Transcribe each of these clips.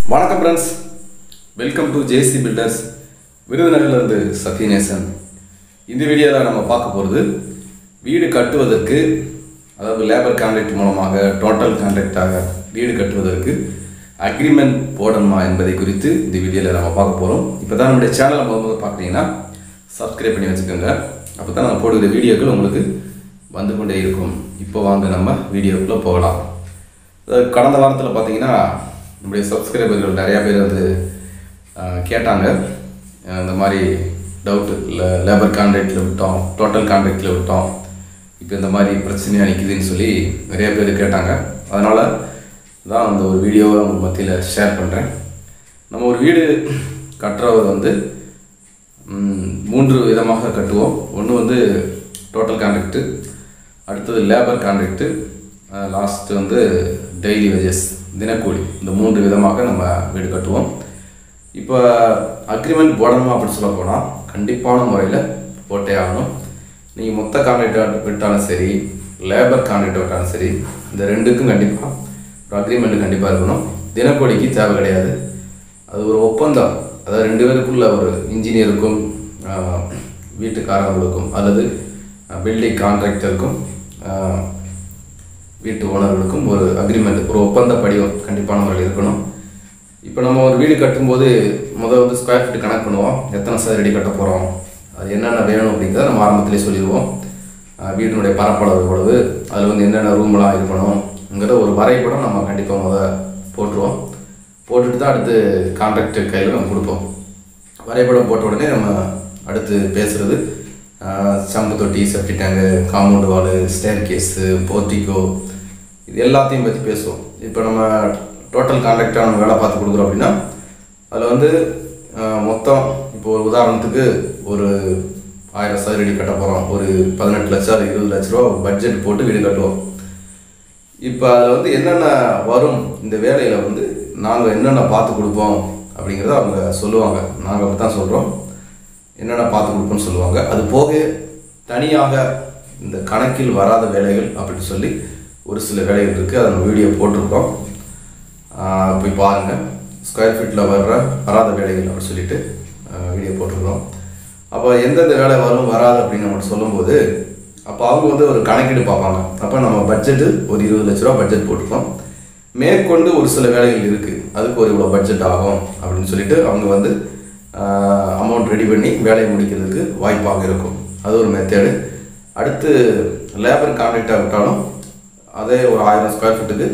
வணக்கம் friends welcome to JC builders விருதுநகர்லேருந்து சத்யநேசன் இந்த வீடியோவில் நம்ம பார்க்க போகிறது வீடு கட்டுவதற்கு அதாவது லேபர் கான்ட்ராக்ட் மூலமாக டோட்டல் கான்ட்ராக்டாக வீடு கட்டுவதற்கு அக்ரிமெண்ட் போடணுமா என்பதை குறித்து இந்த வீடியோவில் நம்ம பார்க்க போகிறோம் இப்போ தான் நம்முடைய சேனலை முதல்ல பார்க்குறீங்கன்னா சப்ஸ்கிரைப் பண்ணி வச்சுக்கோங்க அப்போ தான் நம்ம போடுகிற வீடியோக்கள் உங்களுக்கு வந்து கொண்டே இருக்கும் இப்போ வாங்க நம்ம வீடியோக்குள்ளே போகலாம் அதாவது கடந்த வாரத்தில் பார்த்தீங்கன்னா நம்முடைய சப்ஸ்கிரைபர்கள் நிறையா பேர் வந்து அஹ், கேட்டாங்க அஹ், இந்த மாதிரி டவுட்டு இல்லை லேபர் கான்ட்ராக்டில் விட்டோம் டோட்டல் கான்ட்ராக்டில் விட்டோம் இப்போ இந்த மாதிரி பிரச்சனையாக நிற்குதுன்னு சொல்லி நிறைய பேர் கேட்டாங்க அதனால் தான் அந்த ஒரு வீடியோவை உங்கள் மத்தியில் ஷேர் பண்ணுறேன் நம்ம ஒரு வீடு கட்டுறவர் வந்து ம், மூன்று விதமாக கட்டுவோம் ஒன்று வந்து டோட்டல் கான்ட்ராக்ட்டு அடுத்தது லேபர் கான்ட்ராக்ட்டு லாஸ்ட்டு வந்து டெய்லி வேஜஸ் தினக்கூலி இந்த மூன்று விதமாக நம்ம வீடு கட்டுவோம் இப்போ அக்ரிமெண்ட் போடணுமா அப்படின்னு சொல்ல போனால் கண்டிப்பான முறையில் போட்டே ஆகணும் நீங்கள் மொத்த கான்ட்ராக்ட் விட்டாலும் சரி லேபர் கான்ட்ராக்ட் விட்டாலும் சரி இந்த ரெண்டுக்கும் கண்டிப்பாக ஒரு அக்ரிமெண்ட் கண்டிப்பாக இருக்கணும் தினக்கூலிக்கு தேவை கிடையாது அது ஒரு ஒப்பந்தம் அதாவது ரெண்டு பேருக்குள்ள ஒரு இன்ஜினியருக்கும் ஆஹ், வீட்டுக்காரங்களுக்கும் அல்லது பில்டிங் கான்ட்ராக்டருக்கும் ஆஹ், வீட்டு ஓனர்களுக்கும் ஒரு அக்ரிமெண்ட் ஒரு ஒப்பந்த படிவம் கண்டிப்பான முறையில் இருக்கணும் இப்போ நம்ம ஒரு வீடு கட்டும்போது முதல் வந்து ஸ்கொயர் ஃபீட் கணக்கு பண்ணுவோம் எத்தனை சதுரடி கட்ட போகிறோம் அது என்னென்ன வேணும் அப்படிங்கிறத நம்ம ஆரம்பத்திலே சொல்லிடுவோம் ஆஹ், வீட்டினுடைய பரப்பளவு எவ்வளவு அதில் வந்து என்னென்ன ரூம்லாம் இருக்கணுங்கிற ஒரு வரைபடம் நம்ம கண்டிப்பாக முத போட்டுருவோம் போட்டுட்டு தான் அடுத்து கான்ட்ராக்ட் கையில் நம்ம கொடுப்போம் வரைபடம் போட்ட உடனே நம்ம அடுத்து பேசுகிறது சம்பு தொட்டி septic tank compound wall staircase portico இது எல்லாத்தையும் பற்றி பேசுவோம் இப்போ நம்ம டோட்டல் கான்ட்ராக்டாக நம்ம வேலை பார்த்து கொடுக்குறோம் அப்படின்னா அதில் வந்து ஆஹ், மொத்தம் இப்போ ஒரு உதாரணத்துக்கு ஒரு ஆயிரம் சதுரடி கட்ட போகிறோம் ஒரு பதினெட்டு லட்சம் அல்லது இருபது லட்ச ரூபா பட்ஜெட் போட்டு வீடு கட்டுவோம் இப்போ அதில் வந்து என்னென்ன வரும் இந்த வேலையில் வந்து நாங்கள் என்னென்ன பார்த்து கொடுப்போம் அப்படிங்கிறத அவங்க சொல்லுவாங்க நாங்கள் அப்படி தான் சொல்கிறோம் என்னென்ன பார்த்து கொடுப்போம்னு சொல்லுவாங்க அது போக தனியாக இந்த கணக்கில் வராத வேலைகள் அப்படின்னு சொல்லி ஒரு சில வேலைகள் இருக்குது அதை நம்ம வீடியோ போட்டிருக்கோம் ஆஹ் போய் பாருங்கள் ஸ்கொயர் ஃபீட்டில் வர்ற வராத வேலைகள் அப்படின்னு சொல்லிட்டு ஆஹ் வீடியோ போட்டிருக்கோம் அப்போ எந்தெந்த வேலை வரும் வராது அப்படின்னு நம்ம சொல்லும்போது அப்போ அவங்க வந்து ஒரு கணக்கீடு பார்ப்பாங்க அப்போ நம்ம பட்ஜெட்டு ஒரு இருபது லட்ச ரூபா பட்ஜெட் போட்டிருக்கோம் மேற்கொண்டு ஒரு சில வேலைகள் இருக்குது அதுக்கு ஒரு இவ்வளோ பட்ஜெட் ஆகும் அப்படின்னு சொல்லிட்டு அவங்க வந்து அமௌண்ட் ரெடி பண்ணி வேலையை முடிக்கிறதுக்கு வாய்ப்பாக இருக்கும் அது ஒரு மெத்தேடு அடுத்து லேபர் கான்ட்ராக்டாக விட்டாலும் அதே ஒரு ஆயிரம் ஸ்கொயர் ஃபீட்டுக்கு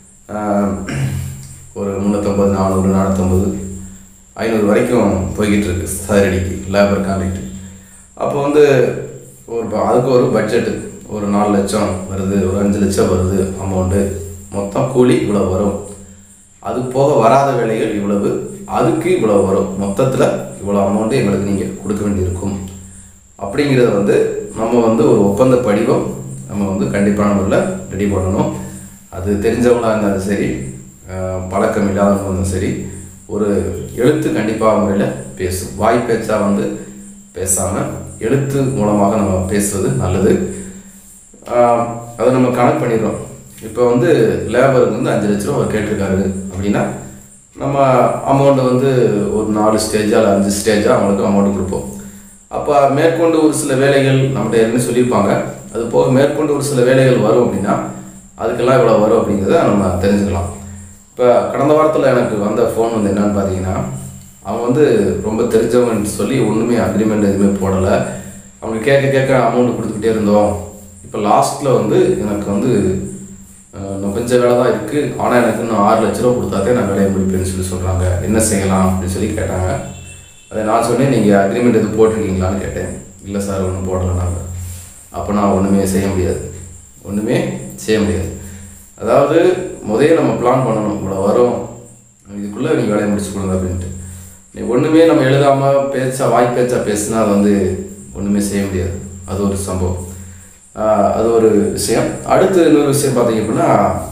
ஒரு முந்நூற்றம்பது நானூறு நானூற்றம்பது ஐநூறு வரைக்கும் போய்கிட்டு இருக்கு சதுரடிக்கு லேபர் கான்ட்ராக்ட் அப்போ வந்து ஒரு ப- அதுக்கு ஒரு பட்ஜெட்டு ஒரு நாலு லட்சம் வருது ஒரு அஞ்சு லட்சம் வருது அமௌண்ட்டு மொத்தம் கூலி இவ்வளோ வரும் அது போக வராத வேலைகள் இவ்வளவு அதுக்கு இவ்வளோ வரும் மொத்தத்தில் இவ்வளோ அமௌண்ட்டு எங்களுக்கு நீங்கள் கொடுக்க வேண்டியிருக்கும் அப்படிங்கிறத வந்து நம்ம வந்து ஒரு ஒப்பந்த படிவம் நம்ம வந்து கண்டிப்பான முறையில் ரெடி பண்ணணும் அது தெரிஞ்சவங்களா இருந்தாலும் சரி அஹ், பழக்கம் இல்லாதவங்க இருந்தாலும் சரி ஒரு எழுத்து கண்டிப்பாக முறையில் பேசும் வாய் பேச்சா வந்து பேசாமல் எழுத்து மூலமாக நம்ம பேசுவது நல்லது ஆஹ் அதை நம்ம கணக்கு பண்ணிடுறோம் இப்போ வந்து லேபருக்கு வந்து அஞ்சு லட்ச ரூபா அவர் கேட்டிருக்காரு அப்படின்னா நம்ம அமௌண்ட்டை வந்து ஒரு நாலு ஸ்டேஜாக இல்லை அஞ்சு ஸ்டேஜாக அவங்களுக்கு அமௌண்ட் கொடுப்போம் அப்போ மேற்கொண்டு ஒரு சில வேலைகள் நம்மகிட்ட ஏற்கனவே சொல்லியிருப்பாங்க அது போக மேற்கொண்டு ஒரு சில வேலைகள் வரும் அப்படின்னா அதுக்கெல்லாம் இவ்வளோ வரும் அப்படிங்கிறத நம்ம தெரிஞ்சுக்கலாம் இப்போ கடந்த வாரத்தில் எனக்கு வந்த ஃபோன் வந்து என்னன்னு பார்த்தீங்கன்னா அவங்க வந்து ரொம்ப தெரிஞ்சவங்கன்னு சொல்லி ஒன்றுமே அக்ரிமெண்ட் எதுவுமே போடலை அவங்க கேட்க கேட்க அமௌண்ட் கொடுத்துக்கிட்டே இருந்தோம் இப்போ லாஸ்ட்டில் வந்து எனக்கு வந்து அஹ், இன்னும் கொஞ்சம் வேலை தான் இருக்குது ஆனால் எனக்கு இன்னும் ஆறு லட்ச ரூபா கொடுத்தாதே நான் வேலையை முடிப்பேன்னு சொல்லி சொல்கிறாங்க என்ன செய்யலாம் அப்படின்னு சொல்லி கேட்டாங்க அதை நான் சொன்னேன் நீங்கள் அக்ரிமெண்ட் எதுவும் போட்டிருக்கீங்களான்னு கேட்டேன் இல்லை சார் ஒன்றும் போடலை நாங்கள் அப்போ நான் ஒன்றுமே செய்ய முடியாது ஒன்றுமே செய்ய முடியாது அதாவது முதல்ல நம்ம பிளான் பண்ணணும் இவ்வளோ வரும் இதுக்குள்ளே நீங்கள் வேலையை முடிச்சு கொடுங்க அப்படின்ட்டு நீ ஒன்றுமே நம்ம எழுதாமல் பேச்சா வாய் பேச்சா பேசினா அது வந்து ஒன்றுமே செய்ய முடியாது அது ஒரு சம்பவம் ஆஹ் அது ஒரு விஷயம் அடுத்து இன்னொரு விஷயம் பார்த்தீங்க அப்படின்னா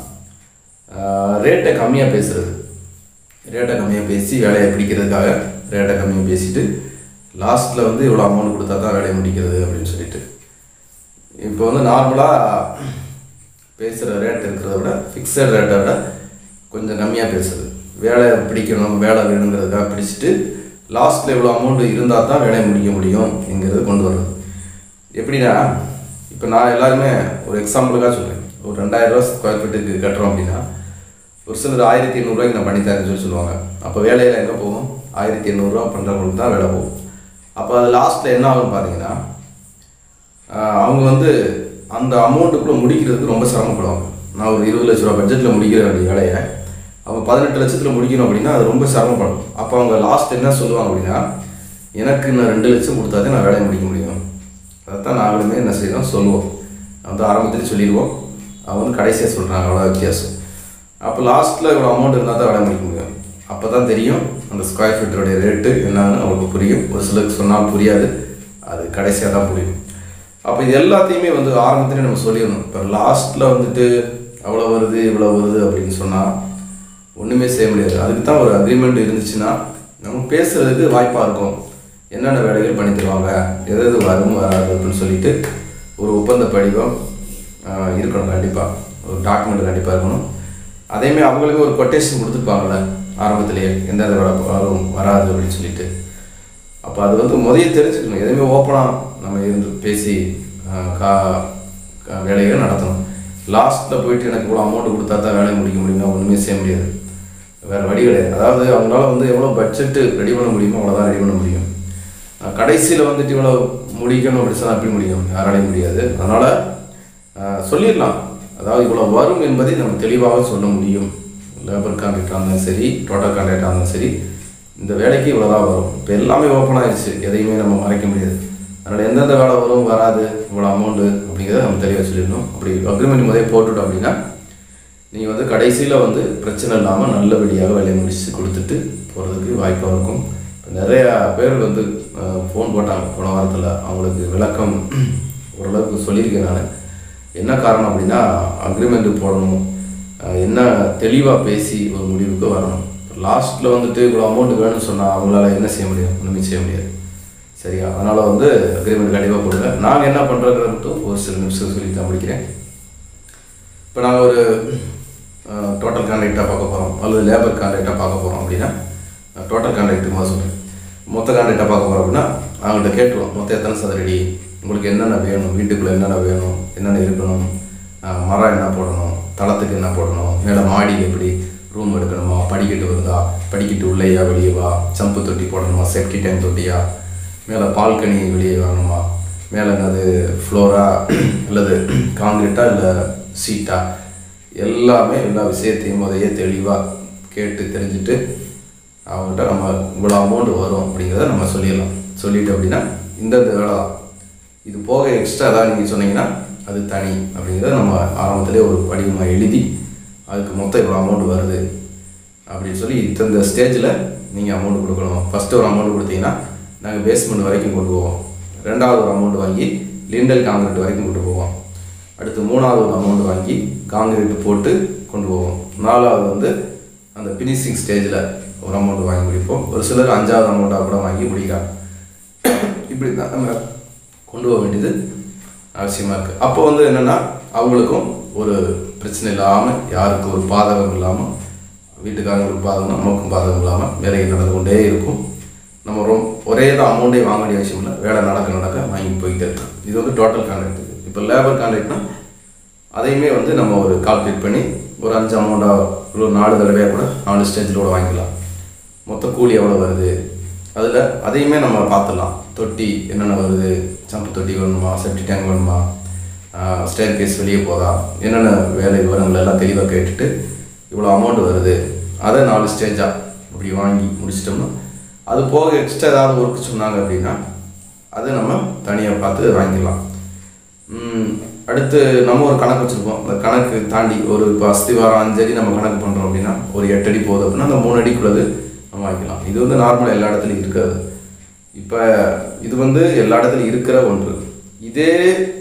ரேட்டை கம்மியாக பேசுறது ரேட்டை கம்மியாக பேசி வேலையை பிடிக்கிறதுக்காக ரேட்டை கம்மியாக பேசிட்டு லாஸ்ட்டில் வந்து இவ்வளோ அமௌண்ட் கொடுத்தா தான் வேலையை முடிக்கிறது அப்படின்னு சொல்லிட்டு இப்போ வந்து நார்மலாக பேசுகிற ரேட் இருக்கிறத விட ஃபிக்ஸட் ரேட்டை விட கொஞ்சம் கம்மியாக பேசுறது வேலை பிடிக்கணும் வேலை வேணுங்கிறதுக்காக பிடிச்சிட்டு லாஸ்ட்டில் இவ்வளோ அமௌண்ட் இருந்தால் தான் வேலையை முடிக்க முடியும் என்கிறது கொண்டு வர்றது எப்படின்னா இப்போ நான் எல்லாருமே ஒரு எக்ஸாம்பிளுக்காக சொல்கிறேன் ஒரு ரெண்டாயிரம் ரூபா ஸ்கொயர் ஃபீட்டுக்கு கட்டுறோம் அப்படின்னா ஒரு சிலர் ஆயிரத்தி எண்ணூறுரூவாய்க்கு நான் பண்ணித்தரேன்னு சொல்லி சொல்லுவாங்க அப்போ வேலையில் எங்கே போகும் ஆயிரத்தி எண்ணூறுரூவா பண்ணுறவங்களுக்கு தான் வேலை போகும் அப்போ அது லாஸ்ட்டில் என்ன ஆகும் பார்த்தீங்கன்னா ஆஹ் அவங்க வந்து அந்த அமௌண்ட்டுக்குள்ளே முடிக்கிறதுக்கு ரொம்ப சிரமப்படுவாங்க நான் ஒரு இருபது லட்ச ரூபா பட்ஜெட்டில் முடிக்கிற வேண்டிய வேலையை அவங்க பதினெட்டு லட்சத்தில் முடிக்கணும் அப்படின்னா அது ரொம்ப சிரமப்படும் அப்போ அவங்க லாஸ்ட் என்ன சொல்லுவாங்க அப்படின்னா எனக்கு இன்னும் ரெண்டு லட்சம் கொடுத்தாதே நான் வேலையை முடிக்க முடியும் அதைத்தான் நாங்களுமே என்ன செய்யறோம் சொல்லுவோம் வந்து ஆரம்பத்திலே சொல்லிடுவோம் அவங்க வந்து கடைசியாக சொல்கிறாங்க அவ்வளோ வித்தியாசம் அப்போ லாஸ்ட்டில் இவ்வளோ அமௌண்ட் இருந்தால் தான் வேலை முடிக்க முடியும் அப்போ தான் தெரியும் அந்த ஸ்கொயர் ஃபீட்டருடைய ரேட்டு என்னன்னு அவங்களுக்கு புரியும் ஒரு சிலருக்கு சொன்னால் புரியாது அது கடைசியாக தான் புரியும் அப்போ இது எல்லாத்தையுமே வந்து ஆரம்பத்திலே நம்ம சொல்லிடணும் இப்போ லாஸ்ட்டில் வந்துட்டு அவ்வளோ வருது இவ்வளோ வருது அப்படின்னு சொன்னால் ஒன்றுமே செய்ய முடியாது அதுக்கு தான் ஒரு அக்ரிமெண்ட் இருந்துச்சுன்னா நம்ம பேசுகிறதுக்கு வாய்ப்பாக இருக்கும் என்னென்ன வேலைகள் பண்ணி தருவாங்க எது எது வரும் வராது அப்படின்னு சொல்லிட்டு ஒரு ஒப்பந்த படிவம் ஆஹ், இருக்கணும் கண்டிப்பாக ஒரு டாக்குமெண்ட் கண்டிப்பாக இருக்கணும் அதேமாதிரி அவங்களுமே ஒரு கொட்டேஷன் கொடுத்துருப்பாங்கல்ல ஆரம்பத்திலேயே எந்தெந்த வேலை வரும் வராது அப்படின்னு சொல்லிட்டு அப்போ அது வந்து முதல்ல தெரிஞ்சுக்கணும் எதுவுமே ஓப்பனாக நம்ம இருந்து பேசி ஆஹ், கா கா- வேலைகளை நடத்தணும் லாஸ்ட்டில் போயிட்டு எனக்கு இவ்வளோ அமௌண்ட் கொடுத்தா தான் வேலையை முடிக்க முடியும்னா ஒன்றுமே செய்ய முடியாது வேறு வழி கிடையாது அதாவது அவங்களால வந்து எவ்வளோ பட்ஜெட்டு ரெடி பண்ண முடியுமோ அவ்வளோதான் ரெடி பண்ண முடியும் கடைசியில் வந்துட்டு இவ்வளோ முடிக்கணும் அப்படி சொன்னால் எப்படி முடியும் யாராலையும் முடியாது அதனால் சொல்லிடலாம் அதாவது இவ்வளோ வரும் என்பதை நம்ம தெளிவாக சொல்ல முடியும் லேபர் கான்ட்ராக்டாக இருந்தாலும் சரி டோட்டல் கான்ட்ராக்டாக இருந்தாலும் சரி இந்த வேலைக்கு இவ்வளோ தான் வரும் இப்போ எல்லாமே ஓப்பன் ஆயிடுச்சு எதையுமே நம்ம மறைக்க முடியாது அதனால் எந்தெந்த வேலை வரும் வராது இவ்வளோ அமௌண்ட்டு அப்படிங்கிறத நம்ம தெளிவாக சொல்லிடணும் அப்படி அக்ரிமெண்ட் முதலே போட்டுட்டோம் அப்படின்னா நீங்கள் வந்து கடைசியில் வந்து பிரச்சனை இல்லாமல் நல்லபடியாக வேலையை முடிச்சு கொடுத்துட்டு போகிறதுக்கு வாய்ப்பாக இருக்கும் இப்போ நிறையா பேர் வந்து ஃபோன் போட்டாங்க போன வாரத்தில் அவங்களுக்கு விளக்கம் ஓரளவுக்கு சொல்லியிருக்கேன் நான் என்ன காரணம் அப்படின்னா அக்ரிமெண்ட் போடணும் அஹ் என்ன தெளிவாக பேசி ஒரு முடிவுக்கு வரணும் லாஸ்ட்டில் வந்துட்டு இவ்வளோ அமௌண்ட் வேணும்னு சொன்னால் அவங்களால என்ன செய்ய முடியும் ஒன்றுமே செய்ய முடியாது சரியா அதனால் வந்து அக்ரிமெண்ட் கண்டிப்பாக போடுங்க நாங்கள் என்ன பண்ணுறோங்கிறத மட்டும் ஒரு சில நிமிஷம் சொல்லி தான் முடிக்கிறேன் இப்போ நாங்கள் ஒரு டோட்டல் கான்ட்ராக்டாக பார்க்க போகிறோம் அல்லது லேபர் கான்ட்ராக்டாக பார்க்க போகிறோம் அப்படின்னா டோட்டல் கான்ட்ராக்ட் மாதிரி சொல்கிறேன் மொத்த கான்ட்ராக்டாக பார்க்க போகிறோம் அப்படின்னா அவங்கள்ட்ட கேட்டுருவோம் மொத்தம் எத்தனை சதுரடி உங்களுக்கு என்னென்ன வேணும் வீட்டுக்குள்ளே என்னென்ன வேணும் என்னென்ன இருக்கணும் அஹ் மரம் என்ன போடணும் தளத்துக்கு என்ன போடணும் மேலே மாடி எப்படி ரூம் எடுக்கணுமா படிக்கட்டு வருதா படிக்கட்டு உள்ளேயா வெளியே வா சம்பு தொட்டி போடணுமா செப்டி டேங்க் தொட்டியா மேலே பால்கனி வெளியே வேணுமா மேலே என்னது ஃப்ளோரா அல்லது காங்கிரீட்டா இல்லை சீட்டா எல்லாமே எல்லா விஷயத்தையும் முதைய தெளிவாக கேட்டு தெரிஞ்சுட்டு அவங்ககிட்ட நம்ம இவ்வளோ அமௌண்ட் வரும் அப்படிங்கிறத நம்ம சொல்லிடலாம் சொல்லிட்டு அப்படின்னா இந்தந்த வேலை தான் இது போக எக்ஸ்ட்ரா ஏதாவது நீங்கள் சொன்னீங்கன்னா அது தனி அப்படிங்கிறத நம்ம ஆரம்பத்திலே ஒரு படிவமாக எழுதி அதுக்கு மொத்தம் இவ்வளோ அமௌண்ட் வருது அப்படின்னு சொல்லி இத்தந்த ஸ்டேஜில் நீங்கள் அமௌண்ட் கொடுக்கணும் ஃபஸ்ட்டு ஒரு அமௌண்ட் கொடுத்தீங்கன்னா நாங்கள் பேஸ்மெண்ட் வரைக்கும் கொண்டு போவோம் ரெண்டாவது ஒரு அமௌண்ட் வாங்கி லிண்டல் காங்கிரீட் வரைக்கும் கொண்டு போவோம் அடுத்து மூணாவது ஒரு அமௌண்ட் வாங்கி காங்கிரீட் போட்டு கொண்டு போவோம் நாலாவது வந்து அந்த ஃபினிஷிங் ஸ்டேஜில் ஒரு அமௌண்ட் வாங்கி முடிப்போம் ஒரு சிலர் அஞ்சாவது அமௌண்ட்டாக கூட வாங்கி முடிக்கலாம் இப்படி தான் நம்ம கொண்டு போக வேண்டியது அவசியமாக இருக்குது அப்போ வந்து என்னென்னா அவங்களுக்கும் ஒரு பிரச்சனை இல்லாமல் யாருக்கும் ஒரு பாதகம் இல்லாமல் வீட்டுக்காரங்களுக்கு பாதகம் நமக்கும் பாதகம் இல்லாமல் வேலைகள் நடந்து கொண்டே இருக்கும் நம்ம ரொம்ப ஒரே தான் அமௌண்ட்டே வாங்க வேண்டிய அவசியம் இல்லை வேலை நடக்க நடக்க வாங்கி போய்கிட்டே இருக்கலாம் இது வந்து டோட்டல் கான்ட்ராக்ட் இப்போ லேபர் கான்ட்ராக்ட்னா அதையுமே வந்து நம்ம ஒரு கால்குலேட் பண்ணி ஒரு அஞ்சு அமௌண்ட்டாக ஒரு நாலு தடவையாக கூட நாலு ஸ்டேஜில் கூட வாங்கிக்கலாம் மொத்த கூலி எவ்வளோ வருது அதில் அதையுமே நம்ம பார்த்துடலாம் தொட்டி என்னென்ன வருது சம்பு தொட்டி வேணுமா செப்டி டேங்க் வேணுமா ஸ்டேர் கேஸ் வெளியே போதா என்னென்ன வேலை விவரங்கள் எல்லாம் தெளிவாக கேட்டுட்டு இவ்வளோ அமௌண்ட் வருது அதை நாலு ஸ்டேஜாக இப்படி வாங்கி முடிச்சிட்டோம்னா அது போக எக்ஸ்ட்ரா ஏதாவது ஒர்க் சொன்னாங்க அப்படின்னா அதை நம்ம தனியாக பார்த்து வாங்கிக்கலாம் ம், அடுத்து நம்ம ஒரு கணக்கு வச்சுருப்போம் அந்த கணக்கு தாண்டி ஒரு இப்போ அஸ்திவாரம் அஞ்சடி நம்ம கணக்கு பண்ணுறோம் அப்படின்னா ஒரு எட்டு அடி போகுது அப்படின்னா அந்த மூணு அடிக்குள்ளது நம்ம வாங்கிக்கலாம் இது வந்து நார்மலாக எல்லா இடத்துலையும் இருக்காது இப்போ இது வந்து எல்லா இடத்துலையும் இருக்கிற ஒன்று இதே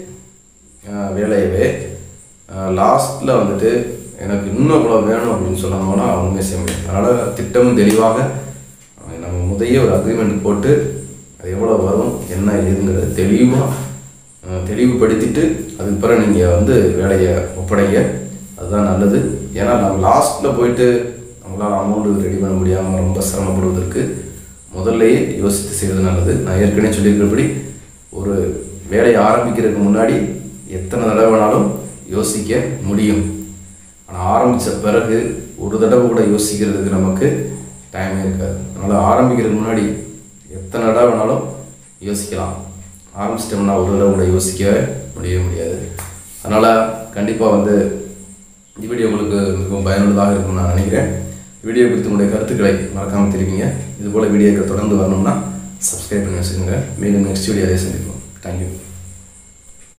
அஹ், வேலையவே லாஸ்ட்டில் வந்துட்டு எனக்கு இன்னும் இவ்வளோ வேணும் அப்படின்னு சொன்னாங்கன்னா ஒன்றுமே செய்ய முடியும் அதனால் திட்டமும் தெளிவாக அஹ், நம்ம முதைய ஒரு அக்ரிமெண்ட் போட்டு அது எவ்வளோ வரும் என்ன ஏதுங்கிறத தெளிவாக அஹ், தெளிவுபடுத்திட்டு அதுக்கு பிறகு நீங்கள் வந்து வேலையை ஒப்படைங்க அதுதான் நல்லது ஏன்னா நம்ம லாஸ்ட்டில் போயிட்டு நம்ம உங்களால் அமௌண்ட் ரெடி பண்ண முடியாமல் ரொம்ப சிரமப்படுவதற்கு முதல்லயே யோசித்து செய்வது நல்லது நான் ஏற்கனவே சொல்லியிருக்கிறபடி ஒரு வேலையை ஆரம்பிக்கிறதுக்கு முன்னாடி எத்தனை தடவை வேணாலும் யோசிக்க முடியும் ஆனால் ஆரம்பித்த பிறகு ஒரு தடவை கூட யோசிக்கிறதுக்கு நமக்கு டைமே இருக்காது அதனால் ஆரம்பிக்கிறதுக்கு முன்னாடி எத்தனை தடவை வேணாலும் யோசிக்கலாம் ஆரம்பிச்சிட்டோம்னா ஒரு தடவை கூட யோசிக்கவே முடியவே முடியாது அதனால் கண்டிப்பாக வந்து இந்த வீடியோ உங்களுக்கு மிகவும் பயனுள்ளதாக இருக்கும்னு நான் நினைக்கிறேன் வீடியோ குறித்து உங்களுடைய கருத்துக்களை மறக்காமல் தெரிவிங்க இதுபோல் வீடியோக்கள் தொடர்ந்து வரணும்னா சப்ஸ்கிரைப் பண்ணி வச்சுக்கோங்க மீண்டும் நெக்ஸ்ட் வீடியோவே சந்திப்போம் தேங்க்யூ